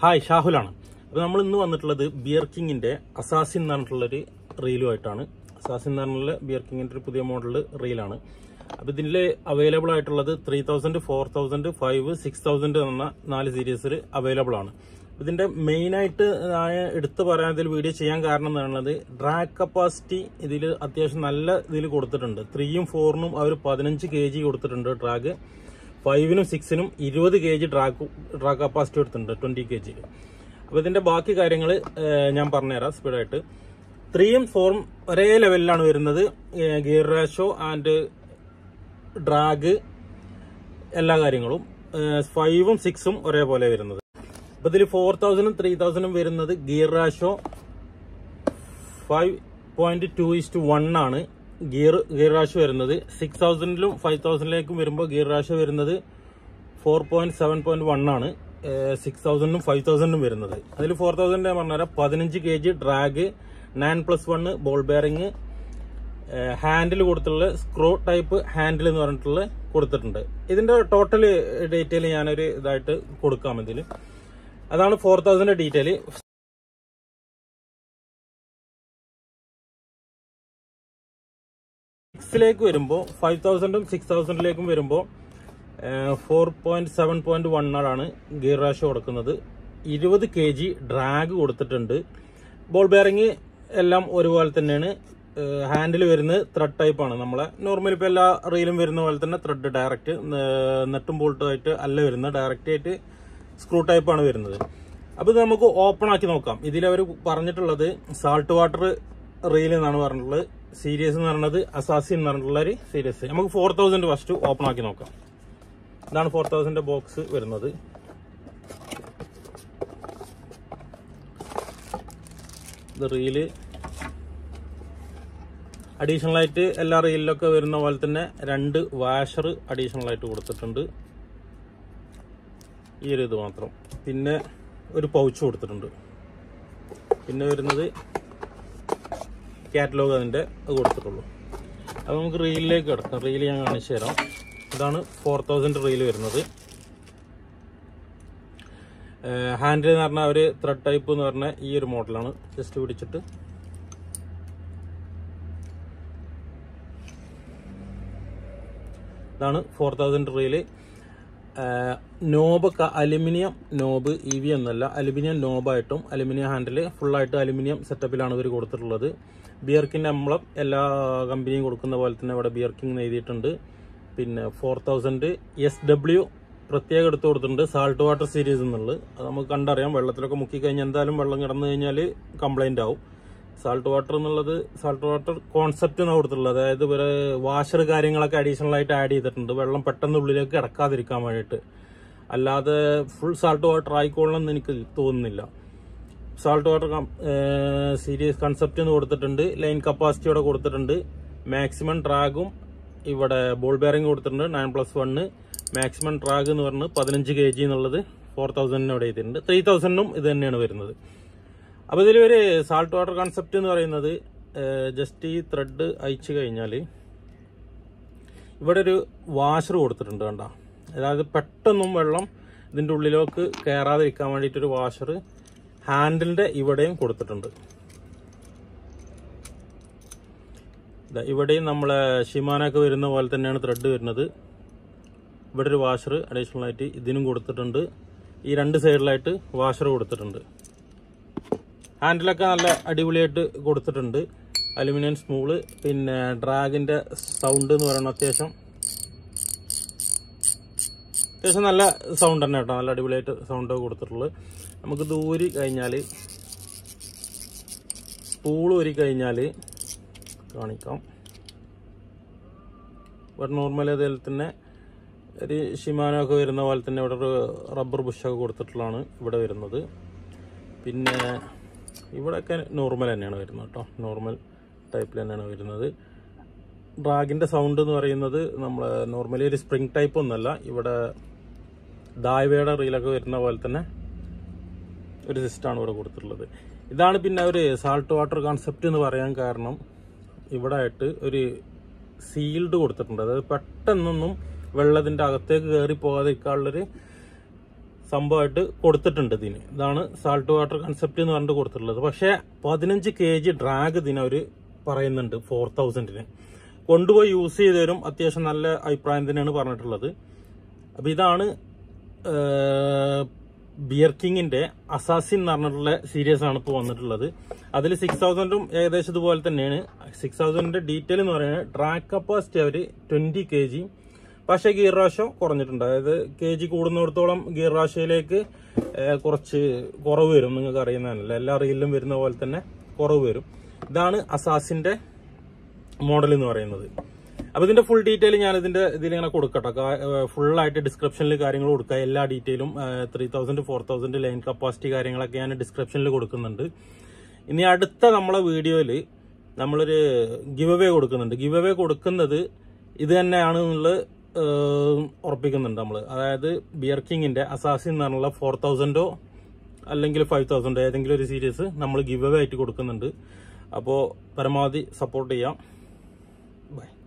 hi ഷാഹുലാണ് അപ്പോൾ നമ്മൾ ഇന്ന് വന്നിട്ടുള്ളത് ബിയർ കിങ്ങിന്റെ അസാസിൻ എന്ന് പറഞ്ഞിട്ടുള്ളൊരു റീലുമായിട്ടാണ് അസാസിൻ എന്ന് പറഞ്ഞുള്ള ബിയർ കിങ്ങിന്റെ ഒരു പുതിയ മോഡൽ റീലാണ് അപ്പോൾ ഇതിൽ അവൈലബിൾ ആയിട്ടുള്ളത് three thousand four thousand five six thousand എന്ന നാല് സീരീസിൽ അവൈലബിൾ ആണ് ഇതിന്റെ മെയിൻ ആയിട്ട് ഞാൻ എടുത്തു പറയാൻ ഇതിൽ വീഡിയോ ചെയ്യാൻ കാരണം എന്ന് പറയുന്നത് ഡ്രാഗ് കപ്പാസിറ്റി ഇതിൽ അത്യാവശ്യം നല്ല ഇതിൽ കൊടുത്തിട്ടുണ്ട് ത്രീയും ഫോറിനും അവർ പതിനഞ്ച് കെ ജി കൊടുത്തിട്ടുണ്ട് ഡ്രാഗ് ഫൈവിനും സിക്സിനും ഇരുപത് K G drag drag capacity എടുത്തിട്ടുണ്ട് ട്വന്റി കെ ജിയിൽ അപ്പോൾ ഇതിന്റെ ബാക്കി കാര്യങ്ങൾ ഞാൻ പറഞ്ഞുതരാം സ്പീഡായിട്ട് ത്രീയും ഫോറും ഒരേ ലെവലിലാണ് വരുന്നത് ഗിയർ റേഷോ ആൻഡ് ഡ്രാഗ് എല്ലാ കാര്യങ്ങളും ഫൈവും സിക്സും ഒരേപോലെ വരുന്നത് അപ്പൊ ഇതിൽ ഫോർ തൗസൻഡും ത്രീ തൗസൻഡും വരുന്നത് gear ratio five point two is to one ആണ് ഗിയർ ഗിയർ റാഷോ വരുന്നത് സിക്സ് തൗസൻഡിലും ഫൈവ് തൗസൻഡിലേക്കും വരുമ്പോൾ ഗിയർ റാഷോ വരുന്നത് four point seven point one ആണ് സിക്സ് തൗസൻഡും ഫൈവ് തൗസൻഡും വരുന്നത് അതിൽ ഫോർ തൗസൻഡ് ഞാൻ പറഞ്ഞുതരാം പതിനഞ്ച് K G drag nine plus one ball bearing handle കൊടുത്തിട്ടുള്ള സ്ക്രൂ ടൈപ്പ് ഹാൻഡിൽ എന്ന് പറഞ്ഞിട്ടുള്ള കൊടുത്തിട്ടുണ്ട് ഇതിന്റെ ടോട്ടൽ ഡീറ്റെയിൽ ഞാനൊരു ഇതായിട്ട് കൊടുക്കാം ഇതിൽ അതാണ് ഫോർ തൗസൻഡ് ഡീറ്റെയിൽ സിക്സിലേക്ക് വരുമ്പോൾ ഫൈവ് തൗസൻഡും സിക്സ് തൗസൻഡിലേക്കും വരുമ്പോൾ four point seven point one ആണ് ഗിയർ റാഷ് കൊടുക്കുന്നത് ഇരുപത് കെ ജി ഡ്രാഗ് കൊടുത്തിട്ടുണ്ട് ബോൾ ബെയറിങ് എല്ലാം ഒരുപോലെ തന്നെയാണ് ഹാൻഡിൽ വരുന്നത് ത്രെഡ് ടൈപ്പ് ആണ് നമ്മളെ നോർമലി ഇപ്പോൾ എല്ലാ റീലും വരുന്ന പോലെ തന്നെ ത്രെഡ് ഡയറക്റ്റ് നെട്ടും ബോൾട്ടും ആയിട്ട് അല്ല വരുന്നത് ഡയറക്റ്റ് ആയിട്ട് സ്ക്രൂ ടൈപ്പ് ആണ് വരുന്നത് അപ്പോൾ ഇത് നമുക്ക് ഓപ്പൺ ആക്കി നോക്കാം ഇതിൽ അവർ പറഞ്ഞിട്ടുള്ളത് സാൾട്ട് വാട്ടർ റീൽ എന്നാണ് പറഞ്ഞിട്ടുള്ളത് സീരീസ് എന്ന് പറയുന്നത് അസാസി എന്ന് പറഞ്ഞിട്ടുള്ള ഒരു സീരീസ് നമുക്ക് ഫോർ തൗസൻഡ് ഫസ്റ്റ് ഓപ്പൺ ആക്കി നോക്കാം ഇതാണ് ഫോർ തൗസൻഡ് ബോക്സ് വരുന്നത് ഇത് റീല് അഡീഷണൽ ആയിട്ട് എല്ലാ റീലിലൊക്കെ വരുന്ന പോലെ തന്നെ രണ്ട് വാഷർ അഡീഷണൽ ആയിട്ട് കൊടുത്തിട്ടുണ്ട് ഈ ഒരു ഇത് മാത്രം പിന്നെ ഒരു പൗച്ച് കൊടുത്തിട്ടുണ്ട് പിന്നെ വരുന്നത് കാറ്റലോഗ് അതിൻ്റെ അത് കൊടുത്തിട്ടുള്ളൂ അത് നമുക്ക് റീലിലേക്ക് കിടക്കാം റീൽ ഞാൻ കാണിച്ചു തരാം ഇതാണ് ഫോർ തൗസൻഡ് റീൽ വരുന്നത് ഹാൻഡിൽ എന്ന് പറഞ്ഞാൽ ഒരു ത്രെഡ് ടൈപ്പ് എന്ന് പറഞ്ഞ ഈ ഒരു മോഡലാണ് ജസ്റ്റ് പിടിച്ചിട്ട് ഇതാണ് four thousand reel knob aluminium knob E V എന്നല്ല അലുമിനിയം നോബായിട്ടും അലുമിനിയം ഹാൻഡിൽ ഫുള്ളായിട്ട് അലുമിനിയം സെറ്റപ്പിലാണ് ഇവർ കൊടുത്തിട്ടുള്ളത് ബിയർക്കിൻ്റെ അമ്പളം എല്ലാ കമ്പനിയും കൊടുക്കുന്ന പോലെ തന്നെ ഇവിടെ ബിയർക്കിംഗ് എഴുതിയിട്ടുണ്ട് പിന്നെ ഫോർ തൗസൻഡ് എസ് ഡബ്ല്യു പ്രത്യേകം എടുത്തു കൊടുത്തിട്ടുണ്ട് സാൾട്ട് വാട്ടർ സീരീസ് എന്നുള്ളത് അത് നമുക്ക് കണ്ടറിയാം വെള്ളത്തിലൊക്കെ മുക്കി കഴിഞ്ഞാൽ എന്തായാലും വെള്ളം കിടന്നു കഴിഞ്ഞാൽ കംപ്ലൈന്റ് ആവും സാൾട്ട് വാട്ടർ എന്നുള്ളത് സാൾട്ട് വാട്ടർ കോൺസെപ്റ്റ് എന്നാണ് കൊടുത്തിട്ടുള്ളത് അതായത് ഇവര് വാഷർ കാര്യങ്ങളൊക്കെ അഡീഷണൽ ആയിട്ട് ആഡ് ചെയ്തിട്ടുണ്ട് വെള്ളം പെട്ടെന്ന് ഉള്ളിലേക്ക് കിടക്കാതിരിക്കാൻ വേണ്ടിയിട്ട് അല്ലാതെ ഫുൾ സാൾട്ട് വാട്ടർ ആയിക്കോളണമെന്ന് എനിക്ക് തോന്നുന്നില്ല സാൾട്ട് വാട്ടർ സീരീസ് കൺസെപ്റ്റ് എന്ന് കൊടുത്തിട്ടുണ്ട് ലൈൻ കപ്പാസിറ്റിയോടെ കൊടുത്തിട്ടുണ്ട് മാക്സിമം ട്രാഗും ഇവിടെ ബോൾ ബെയറിംഗ് കൊടുത്തിട്ടുണ്ട് nine plus one maximum drag എന്ന് പറഞ്ഞ് പതിനഞ്ച് കെ ജി എന്നുള്ളത് ഫോർ തൗസൻഡിനോട് ചെയ്തിട്ടുണ്ട് ത്രീ തൗസൻഡിനും ഇത് തന്നെയാണ് വരുന്നത് അപ്പോൾ ഇതിൽ ഒരു സാൾട്ട് വാട്ടർ കൺസെപ്റ്റ് എന്ന് പറയുന്നത് ജസ്റ്റ് ഈ ത്രെഡ് അയച്ചു കഴിഞ്ഞാൽ ഇവിടെ ഒരു വാഷർ കൊടുത്തിട്ടുണ്ട് കണ്ട അതായത് പെട്ടെന്നും വെള്ളം ഇതിൻ്റെ ഉള്ളിലേക്ക് കയറാതിരിക്കാൻ വേണ്ടിയിട്ടൊരു വാഷർ ഹാൻഡിലിൻ്റെ ഇവിടെയും കൊടുത്തിട്ടുണ്ട് ഇവിടെയും നമ്മളെ ഷിമാനൊക്കെ വരുന്ന പോലെ തന്നെയാണ് ത്രെഡ് വരുന്നത് ഇവിടെ ഒരു വാഷർ അഡീഷണൽ ആയിട്ട് ഇതിനും കൊടുത്തിട്ടുണ്ട് ഈ രണ്ട് സൈഡിലായിട്ട് വാഷർ കൊടുത്തിട്ടുണ്ട് ഹാൻഡിലൊക്കെ നല്ല അടിപൊളിയായിട്ട് കൊടുത്തിട്ടുണ്ട് അലുമിനിയം സ്മൂള് പിന്നെ ഡ്രാഗിന്റെ സൗണ്ട് എന്ന് പറയുന്നത് അത്യാവശ്യം അത്യാവശ്യം നല്ല സൗണ്ട് തന്നെ കേട്ടോ നല്ല അടിപൊളിയായിട്ട് സൗണ്ട് കൊടുത്തിട്ടുള്ളത് നമുക്ക് ദൂരി കഴിഞ്ഞാൽ സ്പൂൾ ഊരി കഴിഞ്ഞാൽ കാണിക്കാം ഇവിടെ നോർമൽ അതിൽ തന്നെ ഒരു ഷിമാനോ ഒക്കെ വരുന്ന പോലെ തന്നെ ഇവിടെ ഒരു റബ്ബർ ബുഷൊക്കെ കൊടുത്തിട്ടുള്ളതാണ് ഇവിടെ വരുന്നത് പിന്നെ ഇവിടെയൊക്കെ നോർമൽ തന്നെയാണ് വരുന്നത് കേട്ടോ നോർമൽ ടൈപ്പിൽ തന്നെയാണ് വരുന്നത് ഡ്രാഗിൻ്റെ സൗണ്ട് എന്ന് പറയുന്നത് നമ്മൾ നോർമലി ഒരു സ്പ്രിംഗ് ടൈപ്പ് ഒന്നല്ല ഇവിടെ ദായ്വയുടെ റീലൊക്കെ വരുന്ന പോലെ തന്നെ ഒരു സിസ്റ്റമാണ് ഇവിടെ കൊടുത്തിട്ടുള്ളത് ഇതാണ് പിന്നെ ഒരു സാൾട്ട് വാട്ടർ കോൺസെപ്റ്റ് എന്ന് പറയാൻ കാരണം ഇവിടെ ആയിട്ട് ഒരു സീൽഡ് കൊടുത്തിട്ടുണ്ട് അതായത് പെട്ടെന്നൊന്നും വെള്ളത്തിന്റെ അകത്തേക്ക് കയറി പോകാതിരിക്കാനുള്ളൊരു സംഭവമായിട്ട് കൊടുത്തിട്ടുണ്ട് ഇതിന് ഇതാണ് സാൾട്ട് വാട്ടർ കൺസെപ്റ്റ് എന്ന് പറഞ്ഞിട്ട് കൊടുത്തിട്ടുള്ളത് പക്ഷേ പതിനഞ്ച് കെ ജി ഡ്രാഗ് ഇതിന് അവർ പറയുന്നുണ്ട് ഫോർ തൗസൻഡിന് കൊണ്ടുപോയി യൂസ് ചെയ്തവരും അത്യാവശ്യം നല്ല അഭിപ്രായം തന്നെയാണ് പറഞ്ഞിട്ടുള്ളത് അപ്പൊ ഇതാണ് ബിയർ കിങ്ങിന്റെ അസാസിൻ എന്ന് പറഞ്ഞിട്ടുള്ള സീരീസ് ആണ് ഇപ്പോൾ വന്നിട്ടുള്ളത് അതിൽ സിക്സ് തൗസൻഡും ഏകദേശം ഇതുപോലെ തന്നെയാണ് സിക്സ് തൗസൻഡിന്റെ ഡീറ്റെയിൽ എന്ന് പറയുന്നത് ട്രാക്ക് കപ്പാസിറ്റി അവർ ട്വന്റി കെ ജി പക്ഷേ ഗിയർ റാഷോ കുറഞ്ഞിട്ടുണ്ട് അതായത് കെ ജി കൂടുന്നിടത്തോളം ഗിയർ റാഷയിലേക്ക് കുറച്ച് കുറവ് വരും നിങ്ങൾക്ക് അറിയുന്നതല്ല എല്ലാ റീലിലും വരുന്ന പോലെ തന്നെ കുറവ് വരും ഇതാണ് അസാസിന്റെ മോഡൽ എന്ന് പറയുന്നത് അപ്പൊ ഇതിന്റെ ഫുൾ ഡീറ്റെയിൽ ഞാൻ ഇതിന്റെ ഇതിലിങ്ങനെ കൊടുക്കട്ടെ ഫുൾ ആയിട്ട് ഡിസ്ക്രിപ്ഷനിൽ കാര്യങ്ങൾ കൊടുക്കുക എല്ലാ ഡീറ്റെയിലും three thousand four thousand line capacity കാര്യങ്ങളൊക്കെ ഞാൻ ഡിസ്ക്രിപ്ഷനിൽ കൊടുക്കുന്നുണ്ട് ഇനി അടുത്ത നമ്മളെ വീഡിയോയിൽ നമ്മളൊരു ഗിവ് അവേ കൊടുക്കുന്നുണ്ട് ഗിവ് അവേ കൊടുക്കുന്നത് ഇത് തന്നെയാണ് എന്നുള്ളത് ഏഹ്, ഉറപ്പിക്കുന്നുണ്ട് നമ്മൾ അതായത് ബിയർ കിങ്ങിന്റെ അസാസിൻ എന്ന് പറഞ്ഞുള്ള ഫോർ തൗസൻഡോ അല്ലെങ്കിൽ ഫൈവ് തൗസൻഡോ ഏതെങ്കിലും ഒരു സീരീസ് നമ്മൾ ഗിവ് അവേ ആയിട്ട് കൊടുക്കുന്നുണ്ട് അപ്പോൾ പരമാവധി സപ്പോർട്ട് ചെയ്യാം ബൈ